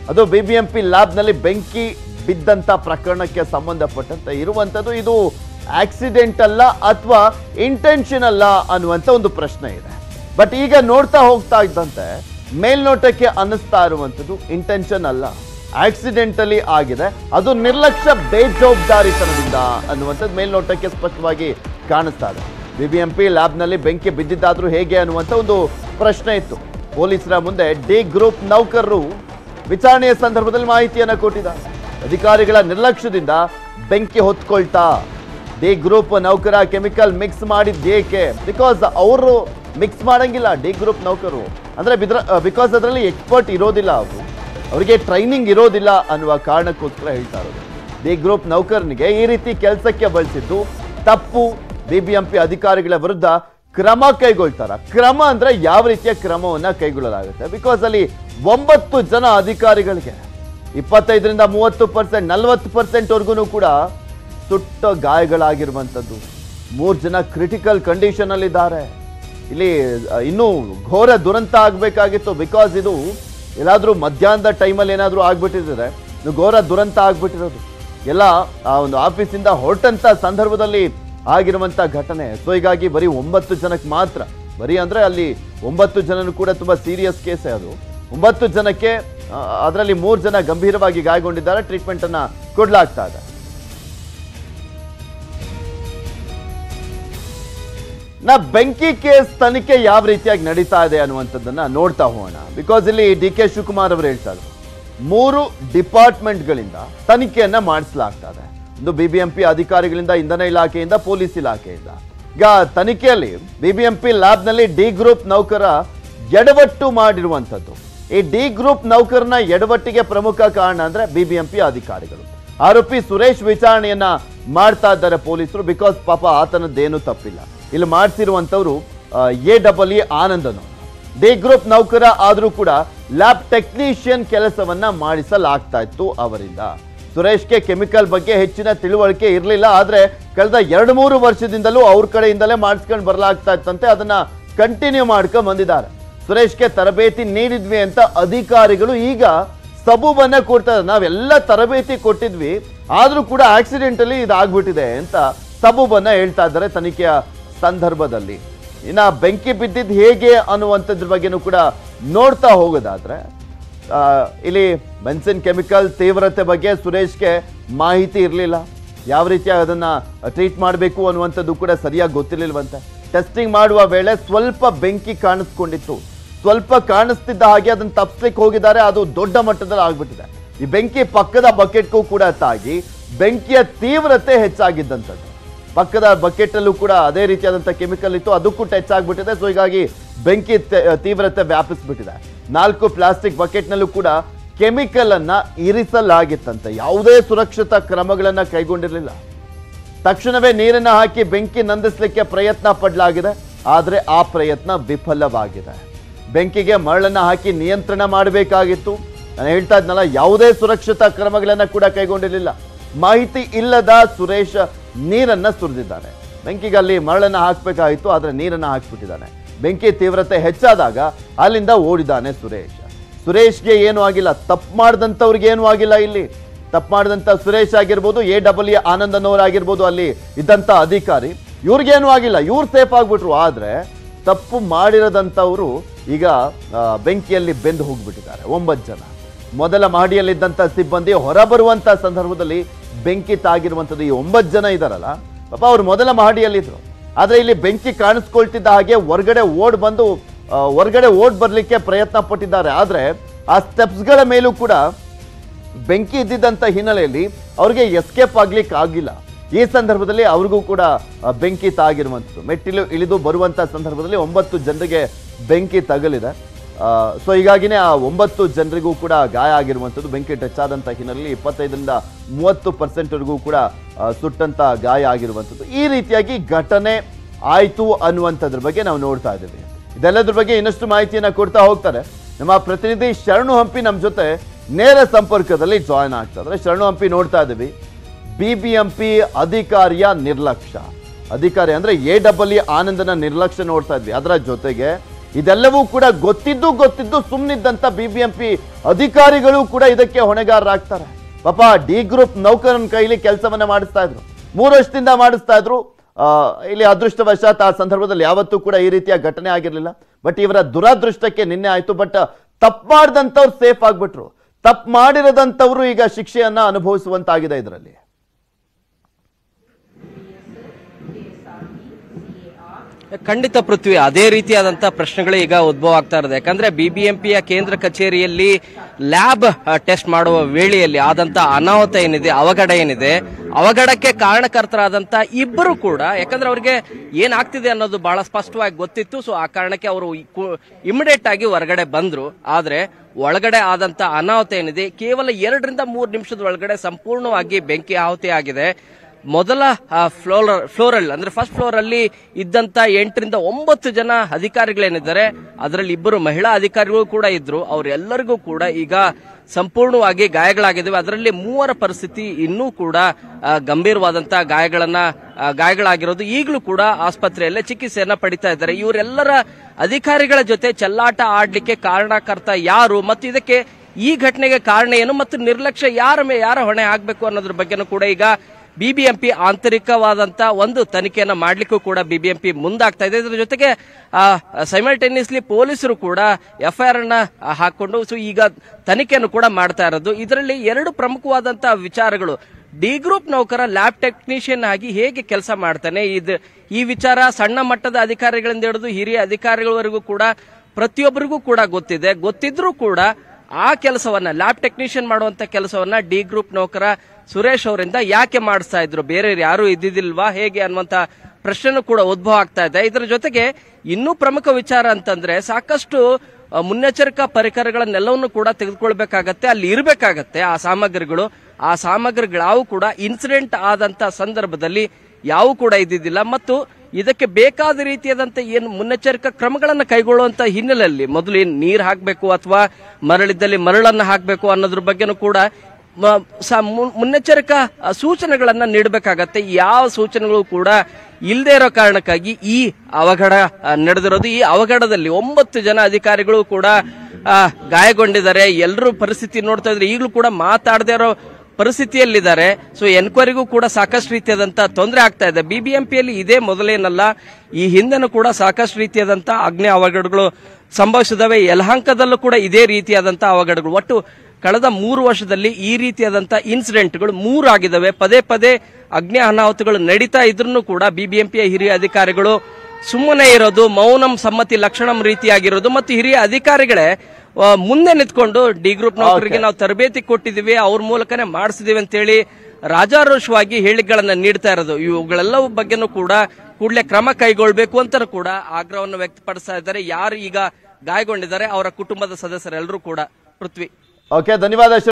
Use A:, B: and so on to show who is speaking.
A: ಅದು B B M P ಲ್ಯಾಬ್ನಲ್ಲಿ ಬೆಂಕಿ ಬಿದ್ದಂಥ ಪ್ರಕರಣಕ್ಕೆ ಸಂಬಂಧಪಟ್ಟಂತೆ ಇರುವಂಥದ್ದು ಇದು ಆಕ್ಸಿಡೆಂಟ್ ಅಲ್ಲ ಅಥವಾ ಇಂಟೆನ್ಷನ್ ಅಲ್ಲ ಅನ್ನುವಂಥ ಒಂದು ಪ್ರಶ್ನೆ ಇದೆ ಬಟ್ ಈಗ ನೋಡ್ತಾ ಹೋಗ್ತಾ ಇದ್ದಂತೆ ಮೇಲ್ನೋಟಕ್ಕೆ ಅನ್ನಿಸ್ತಾ ಇರುವಂಥದ್ದು ಇಂಟೆನ್ಷನ್ ಅಲ್ಲ ಆಕ್ಸಿಡೆಂಟಲಿ ಆಗಿದೆ ಅದು ನಿರ್ಲಕ್ಷ್ಯ ಬೇಜವಾಬ್ದಾರಿತನದಿಂದ ಅನ್ನುವಂಥದ್ದು ಮೇಲ್ನೋಟಕ್ಕೆ ಸ್ಪಷ್ಟವಾಗಿ ಕಾಣಿಸ್ತಾ ಇದೆ ಬಿಬಿಎಂಪಿ ಲ್ಯಾಬ್ನಲ್ಲಿ ಬೆಂಕಿ ಬಿದ್ದಿದ್ದಾದ್ರೂ ಹೇಗೆ ಅನ್ನುವಂಥ ಒಂದು ಪ್ರಶ್ನೆ ಇತ್ತು ಪೊಲೀಸರ ಮುಂದೆ ಡಿ ಗ್ರೂಪ್ ನೌಕರರು ವಿಚಾರಣೆಯ ಸಂದರ್ಭದಲ್ಲಿ ಮಾಹಿತಿಯನ್ನು ಕೊಟ್ಟಿದ್ದಾರೆ ಅಧಿಕಾರಿಗಳ ನಿರ್ಲಕ್ಷ್ಯದಿಂದ ಬೆಂಕಿ ಹೊತ್ಕೊಳ್ತಾ ಡಿ ಗ್ರೂಪ್ ನೌಕರ ಕೆಮಿಕಲ್ ಮಿಕ್ಸ್ ಮಾಡಿದ್ದು ಏಕೆ ಬಿಕಾಸ್ ಅವರು ಮಿಕ್ಸ್ ಮಾಡಂಗಿಲ್ಲ ಡಿ ಗ್ರೂಪ್ ನೌಕರು ಅಂದ್ರೆ ಬಿದ್ರ ಬಿಕಾಸ್ ಅದರಲ್ಲಿ ಎಕ್ಸ್ಪರ್ಟ್ ಇರೋದಿಲ್ಲ ಅವರು ಅವರಿಗೆ ಟ್ರೈನಿಂಗ್ ಇರೋದಿಲ್ಲ ಅನ್ನುವ ಕಾರಣಕ್ಕೋಸ್ಕರ ಹೇಳ್ತಾ ಇರೋದು ಡಿ ಗ್ರೂಪ್ ನೌಕರನಿಗೆ ಈ ರೀತಿ ಕೆಲಸಕ್ಕೆ ಬಳಸಿದ್ದು ತಪ್ಪು ಬಿಬಿಎಂಪಿ ಅಧಿಕಾರಿಗಳ ವಿರುದ್ಧ ಕ್ರಮ ಕೈಗೊಳ್ತಾರ ಕ್ರಮ ಅಂದ್ರೆ ಯಾವ ರೀತಿಯ ಕ್ರಮವನ್ನ ಕೈಗೊಳ್ಳಲಾಗುತ್ತೆ ಬಿಕಾಸ್ ಅಲ್ಲಿ ಒಂಬತ್ತು ಜನ ಅಧಿಕಾರಿಗಳಿಗೆ ಇಪ್ಪತ್ತೈದರಿಂದ ಮೂವತ್ತು ಪರ್ಸೆಂಟ್ ನಲವತ್ತು ಪರ್ಸೆಂಟ್ ವರ್ಗು ಕೂಡ ಸುಟ್ಟ ಗಾಯಗಳಾಗಿರುವಂಥದ್ದು ಮೂರು ಜನ ಕ್ರಿಟಿಕಲ್ ಕಂಡೀಷನ್ ಅಲ್ಲಿ ಇದ್ದಾರೆ ಇಲ್ಲಿ ಅಹ್, ಇನ್ನೂ ಘೋರ ದುರಂತ ಆಗಬೇಕಾಗಿತ್ತು ಬಿಕಾಸ್ ಇದು ಎಲ್ಲಾದ್ರೂ ಮಧ್ಯಾಹ್ನದ ಟೈಮಲ್ಲಿ ಏನಾದರೂ ಆಗ್ಬಿಟ್ಟಿದ್ರೆ ಇದು ಘೋರ ದುರಂತ ಆಗ್ಬಿಟ್ಟಿರೋದು ಎಲ್ಲ ಆ ಒಂದು ಆಫೀಸಿಂದ ಹೊರಟಂತ ಸಂದರ್ಭದಲ್ಲಿ ಆಗಿರುವಂತ ಘಟನೆ ಸೊ ಹೀಗಾಗಿ ಬರೀ ಒಂಬತ್ತು ಜನಕ್ಕೆ ಮಾತ್ರ ಬರೀ ಅಂದ್ರೆ ಅಲ್ಲಿ ಒಂಬತ್ತು ಜನನು ಕೂಡ ತುಂಬಾ ಸೀರಿಯಸ್ ಕೇಸೇ ಅದು ಒಂಬತ್ತು ಜನಕ್ಕೆ ಅದರಲ್ಲಿ ಮೂರು ಜನ ಗಂಭೀರವಾಗಿ ಗಾಯಗೊಂಡಿದ್ದಾರೆ ಟ್ರೀಟ್ಮೆಂಟ್ ಅನ್ನ ಕೊಡ್ಲಾಗ್ತಾ ಇದೆ ನಾ ಬೆಂಕಿ ಕೇಸ್ ತನಿಖೆ ಯಾವ ರೀತಿಯಾಗಿ ನಡೀತಾ ಇದೆ ಅನ್ನುವಂಥದ್ದನ್ನ ನೋಡ್ತಾ ಹೋಗೋಣ ಬಿಕಾಸ್ ಇಲ್ಲಿ ಡಿ ಕೆ ಶಿವಕುಮಾರ್ ಅವರು ಹೇಳ್ತಾರೆ ಮೂರು ಡಿಪಾರ್ಟ್ಮೆಂಟ್ಗಳಿಂದ ತನಿಖೆಯನ್ನ ಮಾಡಿಸಲಾಗ್ತಾ ಇದೆ ಒಂದು ಬಿಬಿಎಂಪಿ ಅಧಿಕಾರಿಗಳಿಂದ ಇಂಧನ ಇಲಾಖೆಯಿಂದ ಪೊಲೀಸ್ ಇಲಾಖೆಯಿಂದ ಈಗ ತನಿಖೆಯಲ್ಲಿ ಬಿಬಿಎಂಪಿ ಲ್ಯಾಬ್ನಲ್ಲಿ ಡಿ ಗ್ರೂಪ್ ನೌಕರ ಎಡವಟ್ಟು ಮಾಡಿರುವಂಥದ್ದು ಈ ಡಿ ಗ್ರೂಪ್ ನೌಕರನ ಎಡವಟ್ಟಿಗೆ ಪ್ರಮುಖ ಕಾರಣ ಅಂದ್ರೆ ಬಿಬಿಎಂಪಿ ಅಧಿಕಾರಿಗಳು ಆರೋಪಿ ಸುರೇಶ್ ವಿಚಾರಣೆಯನ್ನ ಮಾಡ್ತಾ ಇದ್ದಾರೆ ಪೊಲೀಸರು ಬಿಕಾಸ್ ಪಾಪ ಆತನದ್ದೇನು ತಪ್ಪಿಲ್ಲ ಇಲ್ಲಿ ಮಾಡ್ತಿರುವಂತವ್ರು ಎ ಡಬಲ್ ಇ ಆನಂದನು ಡಿ ಗ್ರೂಪ್ ನೌಕರ ಆದ್ರೂ ಕೂಡ ಲ್ಯಾಬ್ ಟೆಕ್ನಿಷಿಯನ್ ಕೆಲಸವನ್ನ ಮಾಡಿಸಲಾಗ್ತಾ ಇತ್ತು ಅವರಿಂದ ಸುರೇಶ್ಗೆ ಕೆಮಿಕಲ್ ಬಗ್ಗೆ ಹೆಚ್ಚಿನ ತಿಳುವಳಿಕೆ ಇರಲಿಲ್ಲ ಆದ್ರೆ ಕಳೆದ ಎರಡು ಮೂರು ವರ್ಷದಿಂದಲೂ ಅವ್ರ ಕಡೆಯಿಂದಲೇ ಮಾಡಿಸ್ಕೊಂಡು ಬರಲಾಗ್ತಾ ಇತ್ತಂತೆ ಅದನ್ನ ಕಂಟಿನ್ಯೂ ಮಾಡ್ಕೊಂಡ್ ಬಂದಿದ್ದಾರೆ ಸುರೇಶ್ಗೆ ತರಬೇತಿ ನೀಡಿದ್ವಿ ಅಂತ ಅಧಿಕಾರಿಗಳು ಈಗ ಸಬೂಬನ್ನ ಕೊಡ್ತಾರೆ ನಾವೆಲ್ಲ ತರಬೇತಿ ಕೊಟ್ಟಿದ್ವಿ ಆದ್ರೂ ಕೂಡ ಆಕ್ಸಿಡೆಂಟ್ ಅಲ್ಲಿ ಇದಾಗ್ಬಿಟ್ಟಿದೆ ಅಂತ ಸಬೂಬನ್ನ ಹೇಳ್ತಾ ಇದ್ದಾರೆ ತನಿಖೆಯ ಸಂದರ್ಭದಲ್ಲಿ ಇನ್ನ ಬೆಂಕಿ ಬಿದ್ದಿದ್ದು ಹೇಗೆ ಅನ್ನುವಂಥದ್ರ ಬಗ್ಗೆನೂ ಕೂಡ ನೋಡ್ತಾ ಹೋಗೋದಾದ್ರೆ ಆ, ಇಲ್ಲಿ ಬೆನ್ಸಿನ್ ಕೆಮಿಕಲ್ ತೀವ್ರತೆ ಬಗ್ಗೆ ಸುರೇಶ್ಗೆ ಮಾಹಿತಿ ಇರಲಿಲ್ಲ ಯಾವ ರೀತಿ ಅದನ್ನ ಟ್ರೀಟ್ ಮಾಡಬೇಕು ಅನ್ನುವಂಥದ್ದು ಕೂಡ ಸರಿಯಾಗಿ ಗೊತ್ತಿರ್ಲಿಲ್ವಂತೆ ಟೆಸ್ಟಿಂಗ್ ಮಾಡುವ ವೇಳೆ ಸ್ವಲ್ಪ ಬೆಂಕಿ ಕಾಣಿಸ್ಕೊಂಡಿತ್ತು ಸ್ವಲ್ಪ ಕಾಣಿಸ್ತಿದ್ದ ಹಾಗೆ ಅದನ್ನ ತಪ್ಪಿಸ್ಲಿಕ್ಕೆ ಹೋಗಿದ್ದಾರೆ ಅದು ದೊಡ್ಡ ಮಟ್ಟದಲ್ಲಿ ಆಗ್ಬಿಟ್ಟಿದೆ ಈ ಬೆಂಕಿ ಪಕ್ಕದ ಬಕೆಟ್ಗೂ ಕೂಡ ತಾಗಿ ಬೆಂಕಿಯ ತೀವ್ರತೆ ಹೆಚ್ಚಾಗಿದ್ದಂಥದ್ದು ಪಕ್ಕದ ಬಕೆಟ್ ಅಲ್ಲೂ ಕೂಡ ಅದೇ ರೀತಿಯಾದಂಥ ಕೆಮಿಕಲ್ ಇತ್ತು ಅದಕ್ಕೂ ಟಚ್ ಆಗ್ಬಿಟ್ಟಿದೆ ಸೊ ಹೀಗಾಗಿ ಬೆಂಕಿ ತೆ- ತೀವ್ರತೆ ವ್ಯಾಪಿಸ್ಬಿಟ್ಟಿದೆ ನಾಲ್ಕು ಪ್ಲಾಸ್ಟಿಕ್ ಬಕೆಟ್ನಲ್ಲೂ ಕೂಡ ಕೆಮಿಕಲ್ ಅನ್ನ ಇರಿಸಲಾಗಿತ್ತಂತೆ ಯಾವುದೇ ಸುರಕ್ಷತಾ ಕ್ರಮಗಳನ್ನ ಕೈಗೊಂಡಿರಲಿಲ್ಲ ತಕ್ಷಣವೇ ನೀರನ್ನ ಹಾಕಿ ಬೆಂಕಿ ನಂದಿಸಲಿಕ್ಕೆ ಪ್ರಯತ್ನ ಪಡಲಾಗಿದೆ ಆದರೆ ಆ ಪ್ರಯತ್ನ ವಿಫಲವಾಗಿದೆ ಬೆಂಕಿಗೆ ಮರಳನ್ನ ಹಾಕಿ ನಿಯಂತ್ರಣ ಮಾಡಬೇಕಾಗಿತ್ತು ನಾನು ಹೇಳ್ತಾ ಇದ್ನಲ್ಲ ಯಾವುದೇ ಸುರಕ್ಷತಾ ಕ್ರಮಗಳನ್ನ ಕೂಡ ಕೈಗೊಂಡಿರಲಿಲ್ಲ ಮಾಹಿತಿ ಇಲ್ಲದ ಸುರೇಶ್ ನೀರನ್ನ ಸುರಿದಿದ್ದಾರೆ ಬೆಂಕಿಗೆ ಅಲ್ಲಿ ಮರಳನ್ನ ಹಾಕಬೇಕಾಗಿತ್ತು ಆದರೆ ನೀರನ್ನ ಹಾಕ್ಬಿಟ್ಟಿದ್ದಾನೆ ಬೆಂಕಿ ತೀವ್ರತೆ ಹೆಚ್ಚಾದಾಗ ಅಲ್ಲಿಂದ ಓಡಿದಾನೆ ಸುರೇಶ್ ಸುರೇಶ್ಗೆ ಏನೂ ಆಗಿಲ್ಲ ತಪ್ಪು ಮಾಡಿದಂಥವ್ರಿಗೆ ಏನೂ ಆಗಿಲ್ಲ ಇಲ್ಲಿ ತಪ್ಪು ಮಾಡಿದಂಥ ಸುರೇಶ್ ಆಗಿರ್ಬೋದು ಎ ಡಬಲ್ ಎ ಆನಂದ್ ಅನ್ನೋರಾಗಿರ್ಬೋದು ಅಲ್ಲಿ ಇದ್ದಂಥ ಅಧಿಕಾರಿ ಇವ್ರಿಗೇನೂ ಆಗಿಲ್ಲ ಇವ್ರು ಸೇಫ್ ಆಗ್ಬಿಟ್ರು ಆದ್ರೆ ತಪ್ಪು ಮಾಡಿರದಂಥವ್ರು ಈಗ ಆ, ಬೆಂಕಿಯಲ್ಲಿ ಬೆಂದು ಹೋಗ್ಬಿಟ್ಟಿದ್ದಾರೆ ಒಂಬತ್ತು ಜನ ಮೊದಲ ಮಹಡಿಯಲ್ಲಿದ್ದಂಥ ಸಿಬ್ಬಂದಿ ಹೊರಬರುವಂಥ ಸಂದರ್ಭದಲ್ಲಿ ಬೆಂಕಿ ತಾಗಿರುವಂಥದ್ದು ಈ ಒಂಬತ್ತು ಜನ ಇದಾರಲ್ಲ ಪಾಪ ಅವ್ರು ಮೊದಲ ಮಹಡಿಯಲ್ಲಿದ್ರು ಆದ್ರೆ ಇಲ್ಲಿ ಬೆಂಕಿ ಕಾಣಿಸ್ಕೊಳ್ತಿದ್ದ ಹಾಗೆ ಹೊರಗಡೆ ಓಡ್ ಬಂದು ಆ, ಹೊರಗಡೆ ಓಡ್ ಬರ್ಲಿಕ್ಕೆ ಪ್ರಯತ್ನ ಪಟ್ಟಿದ್ದಾರೆ ಆದ್ರೆ ಆ ಸ್ಟೆಪ್ಸ್ಗಳ ಮೇಲೂ ಕೂಡ ಬೆಂಕಿ ಇದ್ದಿದ್ದಂಥ ಹಿನ್ನೆಲೆಯಲ್ಲಿ ಅವ್ರಿಗೆ ಎಸ್ಕೇಪ್ ಆಗ್ಲಿಕ್ಕೆ ಆಗಿಲ್ಲ ಈ ಸಂದರ್ಭದಲ್ಲಿ ಅವ್ರಿಗೂ ಕೂಡ ಆ, ಬೆಂಕಿ ತಾಗಿರುವಂಥದ್ದು ಮೆಟ್ಟಿಲು ಇಳಿದು ಬರುವಂಥ ಸಂದರ್ಭದಲ್ಲಿ ಒಂಬತ್ತು ಜನರಿಗೆ ಬೆಂಕಿ ತಗಲಿದೆ ಸೊ ಹೀಗಾಗಿನೇ ಆ ಒಂಬತ್ತು ಜನರಿಗೂ ಕೂಡ ಗಾಯ ಆಗಿರುವಂಥದ್ದು ಬೆಂಕಿ ಟಚ್ ಆದಂಥ ಹಿನ್ನೆಲೆಯಲ್ಲಿ ಇಪ್ಪತ್ತೈದರಿಂದ ಮೂವತ್ತು ಪರ್ಸೆಂಟ್ವರೆಗೂ ಕೂಡ ಆ, ಸುಟ್ಟಂತ ಗಾಯ ಆಗಿರುವಂಥದ್ದು ಈ ರೀತಿಯಾಗಿ ಘಟನೆ ಆಯ್ತು ಅನ್ನುವಂಥದ್ರ ಬಗ್ಗೆ ನಾವು ನೋಡ್ತಾ ಇದ್ದೀವಿ ಇದೆಲ್ಲದ್ರ ಬಗ್ಗೆ ಇನ್ನಷ್ಟು ಮಾಹಿತಿಯನ್ನ ಕೊಡ್ತಾ ಹೋಗ್ತಾರೆ ನಮ್ಮ ಪ್ರತಿನಿಧಿ ಶರಣು ಹಂಪಿ ನಮ್ಮ ಜೊತೆ ನೇರ ಸಂಪರ್ಕದಲ್ಲಿ ಜಾಯ್ನ್ ಆಗ್ತಾ ಇದ್ದಾರೆ ಶರಣು ಹಂಪಿ ನೋಡ್ತಾ ಇದ್ದೀವಿ ಬಿಬಿಎಂಪಿ ಅಧಿಕಾರಿಯ ನಿರ್ಲಕ್ಷ್ಯ ಅಧಿಕಾರಿ ಅಂದ್ರೆ ಎ ಡಬಲ್ ಇ ಆನಂದನ ನಿರ್ಲಕ್ಷ್ಯ ನೋಡ್ತಾ ಇದ್ವಿ ಅದರ ಜೊತೆಗೆ ಇದೆಲ್ಲವೂ ಕೂಡ ಗೊತ್ತಿದ್ದು ಗೊತ್ತಿದ್ದು ಸುಮ್ಮನಿದ್ದಂತ ಬಿಬಿಎಂಪಿ ಅಧಿಕಾರಿಗಳು ಕೂಡ ಇದಕ್ಕೆ ಹೊಣೆಗಾರರಾಗ್ತಾರೆ ಪಾಪ ಡಿ ಗ್ರೂಪ್ ನೌಕರನ ಕೈಲಿ ಕೆಲಸವನ್ನ ಮಾಡಿಸ್ತಾ ಇದ್ರು ಮೂರು ವರ್ಷದಿಂದ ಮಾಡಿಸ್ತಾ ಇದ್ರು ಆ, ಇಲ್ಲಿ ಅದೃಷ್ಟವಶಾತ್ ಆ ಸಂದರ್ಭದಲ್ಲಿ ಯಾವತ್ತೂ ಕೂಡ ಈ ರೀತಿಯ ಘಟನೆ ಆಗಿರಲಿಲ್ಲ ಬಟ್ ಇವರ ದುರಾದೃಷ್ಟಕ್ಕೆ ನಿನ್ನೆ ಆಯ್ತು ಬಟ್ ತಪ್ಪು ಮಾಡಿದಂಥವ್ರು ಸೇಫ್ ಆಗ್ಬಿಟ್ರು ತಪ್ಪು ಮಾಡಿರದಂಥವ್ರು ಈಗ ಶಿಕ್ಷೆಯನ್ನ ಅನುಭವಿಸುವಂತಾಗಿದೆ ಇದರಲ್ಲಿ
B: ಖಂಡಿತ ಪೃಥ್ವಿ ಅದೇ ರೀತಿಯಾದಂತ ಪ್ರಶ್ನೆಗಳು ಈಗ ಉದ್ಭವ ಆಗ್ತಾ ಇರೋದು ಯಾಕಂದ್ರೆ ಬಿಬಿಎಂಪಿಯ ಕೇಂದ್ರ ಕಚೇರಿಯಲ್ಲಿ ಲ್ಯಾಬ್ ಟೆಸ್ಟ್ ಮಾಡುವ ವೇಳೆಯಲ್ಲಿ ಆದಂತ ಅನಾಹುತ ಏನಿದೆ ಅವಘಡ ಏನಿದೆ ಅವಘಡಕ್ಕೆ ಕಾರಣಕರ್ತರಾದಂತ ಇಬ್ಬರು ಕೂಡ ಯಾಕಂದ್ರೆ ಅವ್ರಿಗೆ ಏನಾಗ್ತಿದೆ ಅನ್ನೋದು ಬಹಳ ಸ್ಪಷ್ಟವಾಗಿ ಗೊತ್ತಿತ್ತು ಸೊ ಆ ಕಾರಣಕ್ಕೆ ಅವರು ಇಮಿಡಿಯೇಟ್ ಆಗಿ ಹೊರಗಡೆ ಬಂದ್ರು ಆದ್ರೆ ಒಳಗಡೆ ಆದಂತ ಅನಾಹುತ ಏನಿದೆ ಕೇವಲ ಎರಡರಿಂದ ಮೂರು ನಿಮಿಷದ ಒಳಗಡೆ ಸಂಪೂರ್ಣವಾಗಿ ಬೆಂಕಿ ಆಹುತಿ ಆಗಿದೆ ಮೊದಲ ಫ್ಲೋರ್ ಫ್ಲೋರಲ್ಲಿ ಅಂದ್ರೆ ಫಸ್ಟ್ ಫ್ಲೋರ್ ಅಲ್ಲಿ ಇದ್ದಂತ ಎಂಟರಿಂದ ಒಂಬತ್ತು ಜನ ಅಧಿಕಾರಿಗಳೇನಿದ್ದಾರೆ ಅದರಲ್ಲಿ ಇಬ್ಬರು ಮಹಿಳಾ ಅಧಿಕಾರಿಗಳು ಕೂಡ ಇದ್ರು ಅವರೆಲ್ಲರಿಗೂ ಕೂಡ ಈಗ ಸಂಪೂರ್ಣವಾಗಿ ಗಾಯಗಳಾಗಿದ್ದಾವೆ ಅದರಲ್ಲಿ ಮೂವರ ಪರಿಸ್ಥಿತಿ ಇನ್ನೂ ಕೂಡ ಆ, ಗಂಭೀರವಾದಂತ ಗಾಯಗಳನ್ನ ಆ, ಗಾಯಗಳಾಗಿರೋದು ಈಗಲೂ ಕೂಡ ಆಸ್ಪತ್ರೆಯಲ್ಲೇ ಚಿಕಿತ್ಸೆಯನ್ನ ಪಡಿತಾ ಇದ್ದಾರೆ ಇವರೆಲ್ಲರ ಅಧಿಕಾರಿಗಳ ಜೊತೆ ಚೆಲ್ಲಾಟ ಆಡ್ಲಿಕ್ಕೆ ಕಾರಣಕರ್ತ ಯಾರು ಮತ್ತು ಇದಕ್ಕೆ ಈ ಘಟನೆಗೆ ಕಾರಣ ಏನು ಮತ್ತು ನಿರ್ಲಕ್ಷ್ಯ ಯಾರ ಮೇ ಯಾರ ಹೊಣೆ ಆಗ್ಬೇಕು ಅನ್ನೋದ್ರ ಬಗ್ಗೆನೂ ಕೂಡ ಈಗ ಬಿಬಿಎಂಪಿ ಆಂತರಿಕವಾದಂತ ಒಂದು ತನಿಖೆಯನ್ನ ಮಾಡ್ಲಿಕ್ಕೂ ಕೂಡ ಬಿಬಿಎಂಪಿ ಮುಂದಾಗ್ತಾ ಇದೆ ಇದರ ಜೊತೆಗೆ ಸೈಮಲ್ಟೇನಿಯಸ್ಲಿ ಪೊಲೀಸರು ಕೂಡ ಎಫ್ಐಆರ್ ಅನ್ನ ಆ, ಹಾಕೊಂಡು ಸೊ ಈಗ ತನಿಖೆಯನ್ನು ಕೂಡ ಮಾಡ್ತಾ ಇರೋದು ಇದರಲ್ಲಿ ಎರಡು ಪ್ರಮುಖವಾದಂತ ವಿಚಾರಗಳು ಡಿ ಗ್ರೂಪ್ ನೌಕರ ಲ್ಯಾಬ್ ಟೆಕ್ನಿಷಿಯನ್ ಆಗಿ ಹೇಗೆ ಕೆಲಸ ಮಾಡ್ತಾನೆ ಇದು ಈ ವಿಚಾರ ಸಣ್ಣ ಮಟ್ಟದ ಅಧಿಕಾರಿಗಳಿಂದ ಹಿಡಿದು ಹಿರಿಯ ಅಧಿಕಾರಿಗಳವರೆಗೂ ಕೂಡ ಪ್ರತಿಯೊಬ್ಬರಿಗೂ ಕೂಡ ಗೊತ್ತಿದೆ ಗೊತ್ತಿದ್ರೂ ಕೂಡ ಆ ಕೆಲಸವನ್ನ ಲ್ಯಾಬ್ ಟೆಕ್ನಿಷಿಯನ್ ಮಾಡುವಂತ ಕೆಲಸವನ್ನ ಡಿ ಗ್ರೂಪ್ ನೌಕರ ಸುರೇಶ್ ಅವರಿಂದ ಯಾಕೆ ಮಾಡಿಸ್ತಾ ಇದ್ರು ಬೇರೆ ಯಾರು ಇದ್ದಿದ್ದಿಲ್ವಾ ಹೇಗೆ ಅನ್ನುವಂತ ಪ್ರಶ್ನೆನೂ ಕೂಡ ಉದ್ಭವ ಆಗ್ತಾ ಇದೆ ಇದರ ಜೊತೆಗೆ ಇನ್ನೂ ಪ್ರಮುಖ ವಿಚಾರ ಅಂತಂದ್ರೆ ಸಾಕಷ್ಟು ಆ, ಮುನ್ನೆಚ್ಚರಿಕಾ ಪರಿಕರಗಳನ್ನೆಲ್ಲವನ್ನು ಕೂಡ ತೆಗೆದುಕೊಳ್ಬೇಕಾಗತ್ತೆ ಅಲ್ಲಿ ಇರಬೇಕಾಗತ್ತೆ ಆ ಸಾಮಗ್ರಿಗಳು ಆ ಸಾಮಗ್ರಿಗಳಾವು ಕೂಡ ಇನ್ಸಿಡೆಂಟ್ ಆದಂತ ಸಂದರ್ಭದಲ್ಲಿ ಯಾವ ಕೂಡ ಇದ್ದಿದ್ದಿಲ್ಲ ಮತ್ತು ಇದಕ್ಕೆ ಬೇಕಾದ ರೀತಿಯಾದಂತ ಏನು ಮುನ್ನೆಚ್ಚರಿಕಾ ಕ್ರಮಗಳನ್ನು ಕೈಗೊಳ್ಳುವಂತ ಹಿನ್ನೆಲೆಯಲ್ಲಿ ಮೊದಲು ಏನ್ ನೀರ್ ಹಾಕಬೇಕು ಅಥವಾ ಮರಳಿದ್ದಲ್ಲಿ ಮರಳನ್ನ ಹಾಕಬೇಕು ಅನ್ನೋದ್ರ ಬಗ್ಗೆನೂ ಕೂಡ ಮ- ಸ- ಮು- ಮುನ್ನೆಚ್ಚರಿಕಾ ಆ, ಸೂಚನೆಗಳನ್ನ ನೀಡಬೇಕಾಗತ್ತೆ ಯಾವ ಸೂಚನೆಗಳು ಕೂಡ ಇಲ್ಲದೆ ಇರೋ ಕಾರಣಕ್ಕಾಗಿ ಈ ಅವಘಡ ಆ, ನಡೆದಿರೋದು ಈ ಅವಘಡದಲ್ಲಿ ಒಂಬತ್ತು ಜನ ಅಧಿಕಾರಿಗಳು ಕೂಡ ಆ, ಗಾಯಗೊಂಡಿದ್ದಾರೆ ಎಲ್ಲರೂ ಪರಿಸ್ಥಿತಿ ನೋಡ್ತಾ ಇದ್ರೆ ಈಗಲೂ ಕೂಡ ಮಾತಾಡದೇ ಇರೋ ಪರಿಸ್ಥಿತಿಯಲ್ಲಿದ್ದಾರೆ ಸೊ ಎನ್ಕ್ವೈರಿಗೂ ಕೂಡ ಸಾಕಷ್ಟು ರೀತಿಯಾದಂತ ತೊಂದರೆ ಆಗ್ತಾ ಇದೆ ಬಿಬಿಎಂಪಿಯಲ್ಲಿ ಇದೇ ಮೊದಲೇನಲ್ಲ ಈ ಹಿಂದೆನೂ ಕೂಡ ಸಾಕಷ್ಟು ರೀತಿಯಾದಂತ ಅಗ್ನಿ ಅವಘಡಗಳು ಸಂಭವಿಸಿದವೆ ಯಲಹಂಕದಲ್ಲೂ ಕೂಡ ಇದೇ ರೀತಿಯಾದಂತ ಅವಘಡಗಳು ಒಟ್ಟು ಕಳೆದ ಮೂರು ವರ್ಷದಲ್ಲಿ ಈ ರೀತಿಯಾದಂತ ಇನ್ಸಿಡೆಂಟ್ಗಳು ಮೂರು ಆಗಿದ್ದಾವೆ ಪದೇ ಪದೇ ಅಗ್ನಿ ಅನಾಹುತಗಳು ನಡೀತಾ ಇದ್ರೂ ಕೂಡ ಬಿಬಿಎಂಪಿಯ ಹಿರಿಯ ಅಧಿಕಾರಿಗಳು ಸುಮ್ಮನೆ ಇರೋದು ಮೌನಂ ಸಮ್ಮತಿ ಲಕ್ಷಣಂ ರೀತಿಯಾಗಿರೋದು ಮತ್ತು ಹಿರಿಯ ಅಧಿಕಾರಿಗಳೇ ಆ, ಮುಂದೆ ನಿಂತ್ಕೊಂಡು ಡಿ ಗ್ರೂಪ್ ನೌಕರಿಗೆ ನಾವು ತರಬೇತಿ ಕೊಟ್ಟಿದ್ದೀವಿ ಅವ್ರ ಮೂಲಕನೇ ಮಾಡಿಸಿದೀವಿ ಅಂತೇಳಿ ರಾಜಾರೋಷವಾಗಿ ಹೇಳಿಕೆಗಳನ್ನ ನೀಡ್ತಾ ಇರೋದು ಇವುಗಳೆಲ್ಲವ ಬಗ್ಗೆನೂ ಕೂಡ ಕೂಡಲೇ ಕ್ರಮ ಕೈಗೊಳ್ಬೇಕು ಅಂತ ಕೂಡ ಆಗ್ರಹವನ್ನು ವ್ಯಕ್ತಪಡಿಸ್ತಾ ಇದ್ದಾರೆ ಯಾರು ಈಗ ಗಾಯಗೊಂಡಿದ್ದಾರೆ ಅವರ ಕುಟುಂಬದ ಸದಸ್ಯರೆಲ್ಲರೂ ಕೂಡ ಪೃಥ್ವಿ
A: ಓಕೆ ಧನ್ಯವಾದ